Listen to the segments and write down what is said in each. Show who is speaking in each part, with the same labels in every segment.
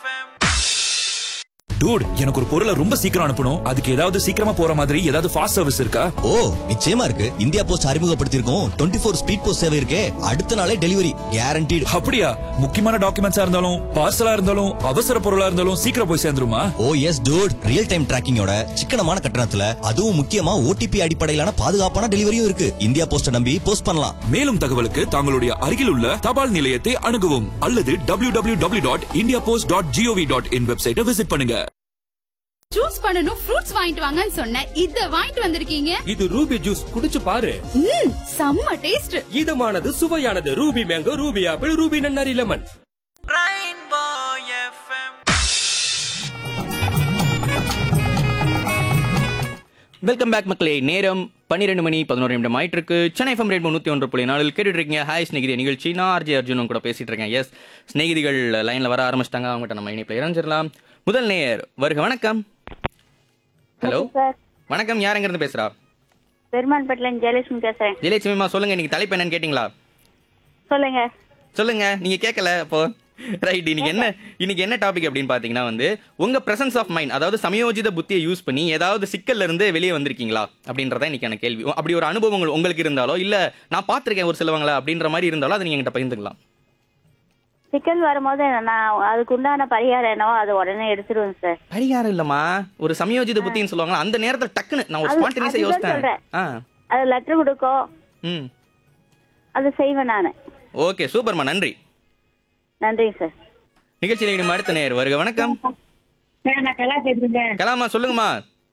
Speaker 1: Dude எனக்கு ஒரு பொருளை ரொம்ப சீக்கிரம் அனுப்பணும் அதுக்கு ஏதாவது சீக்கிரமா போற மாதிரி ஏதாவது ஃபாஸ்ட் சர்வீஸ் இருக்கா
Speaker 2: ஓ நிச்சயமா இருக்கு இந்தியா போஸ்ட் அறிமுகப்படுத்தியிருக்கோம் டுவெண்ட்டி ஃபோர் ஸ்பீட் போஸ்ட் சேவை இருக்கே அடுத்த நாளே டெலிவரி கேரண்டீடு
Speaker 1: அப்படியா முக்கியமான டாக்குமெண்ட்ஸா இருந்தாலும் பார்சலா இருந்தாலும் அவசர பொருளா இருந்தாலும் சீக்கிரம் போய் சேர்ந்துருமா
Speaker 2: oh yes dude real time டிராக்கிங்கோட சிக்கனமான கட்டணத்துல அதுவும் முக்கியமா ஓடிபி அடிப்படையிலான பாதுகாப்பான டெலிவரியும் இருக்கு இந்தியா போஸ்ட நம்பி போஸ்ட் பண்ணலாம்
Speaker 1: மேலும் தகவலுக்கு தங்களுடைய அருகில் உள்ள தபால் நிலையத்தை அணுகவும் அல்லது W W W dot India post dot GOV dot in வெப்சைட்டை விசிட் பண்ணுங்க
Speaker 3: ஜூஸ் பண்ணனும் ஃப்ரூட்ஸ் வாங்கிட்டு வாங்கன்னு சொன்னேன் இத வாங்கிட்டு வந்திருக்கீங்க
Speaker 4: இது ரூபி ஜூஸ் குடிச்சு பாரு
Speaker 3: ம் செம்ம டேஸ்ட்
Speaker 4: இதமானது சுவையானது Ruby mango Ruby apple Ruby நன்னாரி லெமன்
Speaker 5: வெல்கம் பேக் மக்களே நேரம் பன்னிரெண்டு மணி பதினோரு நிமிடம் ஆயிட்டு இருக்கு சென்னை எஃப்எம் ரேட் முன்னூத்தி ஒன்று புள்ளி நாலில் கேட்டுட்டு இருக்கீங்க ஹாய் ஸ்நேகிதி நிகழ்ச்சி நான் ஆர்ஜே அர்ஜுனும் கூட பேசிட்டு இருக்கேன் எஸ் ஸ்நேகிதிகள் லைன்ல வர ஆரம்பிச்சிட்டாங்க அவங்ககிட்ட நம்ம இணைப்பில் இறஞ்சிடலாம் முதல் நேயர் வருக வணக்கம் ஹலோ
Speaker 6: சார்
Speaker 5: வணக்கம் யார் எங்கிருந்து பேசுறா
Speaker 6: பெருமான்பேட்டில ஜெயலட்சுமி பேசுறேன்
Speaker 5: ஜெயலட்சுமிமா சொல்லுங்க இன்னைக்கு தலைப்பு என்னன்னு கேட்டிங்களா
Speaker 6: சொல்லுங்க
Speaker 5: சொல்லுங்க நீங்க கேட்கல அப்போ ரைட் இன்னைக்கு என்ன இன்னைக்கு என்ன டாபிக் அப்படின்னு பாத்தீங்கன்னா வந்து உங்க பிரசன்ஸ் ஆஃப் மைண்ட் அதாவது சமயோஜித புத்தியை யூஸ் பண்ணி ஏதாவது சிக்கல்ல இருந்து வெளியே வந்திருக்கீங்களா அப்படின்றத இன்னைக்கான கேள்வி அப்படி ஒரு அனுபவம் உங்கள்- உங்களுக்கு இருந்தாலோ இல்ல நான் பார்த்திருக்கேன் ஒரு சிலவங்கள அப்படின்ற மாதிரி இருந்தாலோ அதை நீங்க என்கிட்ட பகிர்ந்துக்கலாம்
Speaker 6: சிக்கல் வரும்போது நான் அதுக்கு உண்டான பரிகாரம் என்னவோ அதை உடனே எடுத்துருவேன் சார்
Speaker 5: பரிகாரம் இல்லம்மா ஒரு சமயோஜித புத்தின்னு சொல்லுவாங்க அந்த நேரத்துல டக்குன்னு நான் ஒரு
Speaker 6: அது-
Speaker 5: ஸ்பான்டேனியஸா
Speaker 6: அதுதான்
Speaker 5: யோசித்தேன்
Speaker 6: சொல்றேன்.
Speaker 5: ஆ
Speaker 6: அது லெட்டர் கொடுக்கும்
Speaker 5: ம்
Speaker 6: அதை செய்வேன் நான்
Speaker 5: ஓகே சூப்பர்மா நன்றி
Speaker 6: நன்றிங்க சார்
Speaker 5: நிகழ்ச்சியில் இனிமே அடுத்த நேர் வருக வணக்கம்
Speaker 7: சார் நான் கலா பேசுறேன்
Speaker 5: கலாமா சொல்லுங்கம்மா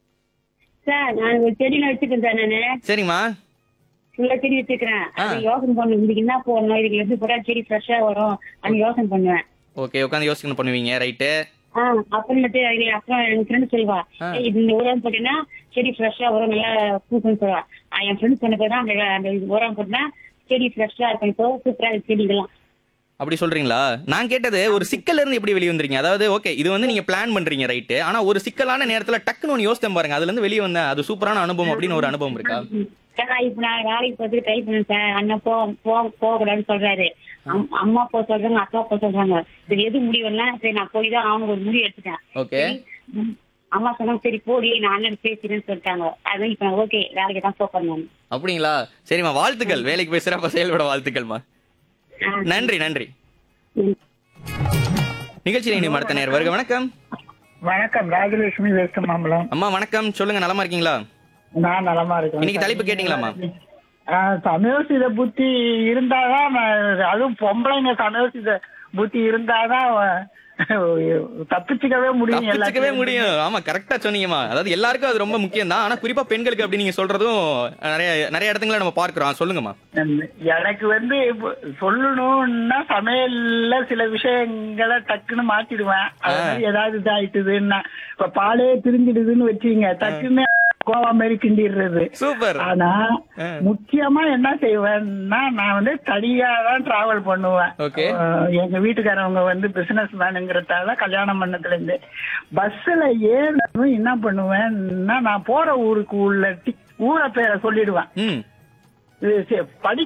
Speaker 7: சார் நான் ஒரு செடியில வச்சிருக்கேன் சார் நானு
Speaker 5: சரிம்மா
Speaker 7: ஃபுல்லா செடி வச்சிருக்கேன்
Speaker 5: ஆ.
Speaker 7: அது யோசனை பண்ணுவேன் இதுக்கு என்ன போடணும் இதுக்கு எப்படி போட்டா செடி ஃப்ரெஷ்ஷா வரும் அது யோசனை பண்ணுவேன்
Speaker 5: ஓகே உட்காந்து யோசனை பண்ணுவீங்க ரைட்டு
Speaker 7: ஆ அப்புறமேட்டு அது அப்புறம் என் ஃப்ரெண்ட் சொல்லுவா
Speaker 5: ஆ.
Speaker 7: "ஏய், இது இந்த உரம் போட்டீங்கன்னா செடி ஃப்ரெஷ்ஷா வரும் நல்லா பூக்குன்னு சொல்லுவா ஆ, என் ஃப்ரெண்ட் சொன்ன போது அந்த அந்த இது உரம் போட்டா செடி ஃப்ரெஷ்ஷா இருக்கும் இப்போ சூப்பரா இருக்கு செடிகள்லாம்
Speaker 5: அப்படி சொல்றீங்களா நான் கேட்டது ஒரு சிக்கல்ல இருந்து எப்படி வெளியே வந்துறீங்க அதாவது ஓகே இது வந்து நீங்க பிளான் பண்றீங்க ரைட்டு ஆனா ஒரு சிக்கலான நேரத்துல டக்குன்னு ஒன்று யோசித்தேன் பாருங்க அதுல இருந்து வெளியே வந்தேன் அது சூப்பரான அனுபவம் அப்படின்னு ஒரு அனுபவம் இருக்கா
Speaker 7: சார் இப்ப நான் வேலைக்கு போறதுக்கு ட்ரை பண்ணேன் சார் அண்ணன் போ போ போக கூடாதுன்னு சொல்றாரு அம்- அம்மா போ சொல்றாங்க அப்பா போ சொல்றாங்க சரி எது முடிவுன்னா சரி நான் போய் தான் அவங்க ஒரு முடிவு எடுத்துட்டேன்
Speaker 5: ஓகே
Speaker 7: ம். அம்மா சொன்னாங்க சரி போடி நான் அண்ணன் பேசுறேன்னு சொல்லிட்டாங்க அதான் இப்ப நான் ஓகே வேலைக்கு தான் போறேன் நான்
Speaker 5: அப்படிங்களா சரிம்மா வாழ்த்துக்கள் வேலைக்கு போய் சிறப்பா செயல்பட வாழ்த்துக்கள்மா
Speaker 7: ஆ.
Speaker 5: நன்றி நன்றி
Speaker 7: ம்.
Speaker 5: நிகழ்ச்சியில் இனி அடுத்த நேர் வருக வணக்கம்
Speaker 8: வணக்கம் ராஜலட்சுமி வெஸ்ட் மாம்பலம்
Speaker 5: அம்மா வணக்கம் சொல்லுங்க நலமா இருக்கீங்களா
Speaker 8: நான் நலமா இருக்கேன்
Speaker 5: இன்னைக்கு தலைப்பு கேட்டீங்களாம்மா
Speaker 8: ஆஹ், சமயோசித புத்தி இருந்தாதான் நான் அதுவும் பொம்பளைங்க சமயோசித புத்தி இருந்தாதான் அஹ், தப்பிச்சுக்கவே முடியும்
Speaker 5: தப்பிச்சுக்கவே
Speaker 8: எல்லாத்தையும்.
Speaker 5: முடியும் ஆமா கரெக்டா சொன்னீங்கம்மா அதாவது எல்லாருக்கும் அது ரொம்ப முக்கியம் தான் ஆனா குறிப்பா பெண்களுக்கு அப்படி நீங்க சொல்றதும் நிறைய நிறைய இடத்துல நம்ம பார்க்கிறோம் சொல்லுங்கம்மா
Speaker 8: எனக்கு வந்து இப்ப சொல்லணும்னா சமையல்ல சில விஷயங்களை டக்குன்னு மாத்திடுவேன் அது மாதிரி ஏதாவது இதாயிட்டுதுன்னா இப்ப பாலே திரிஞ்சிடுதுன்னு வச்சுங்க டக்குன்னு கோவா மாதிரி கிண்டிடுறது
Speaker 5: சூப்பர்
Speaker 8: ஆனா
Speaker 5: ஆ.
Speaker 8: முக்கியமா என்ன செய்வேன்னா நான் வந்து தனியா தான் டிராவல் பண்ணுவேன்
Speaker 5: Okay.
Speaker 8: அஹ் எங்க வீட்டுக்காரவங்க வந்து பிசினஸ் மேனுங்கிறதால கல்யாணம் பண்ணதுல இருந்து பஸ்ல ஏறணும் என்ன பண்ணுவேன்னா நான் போற ஊருக்கு உள்ள டி- ஊரை பேரை சொல்லிடுவேன்
Speaker 5: ம்
Speaker 8: இது சரி, படி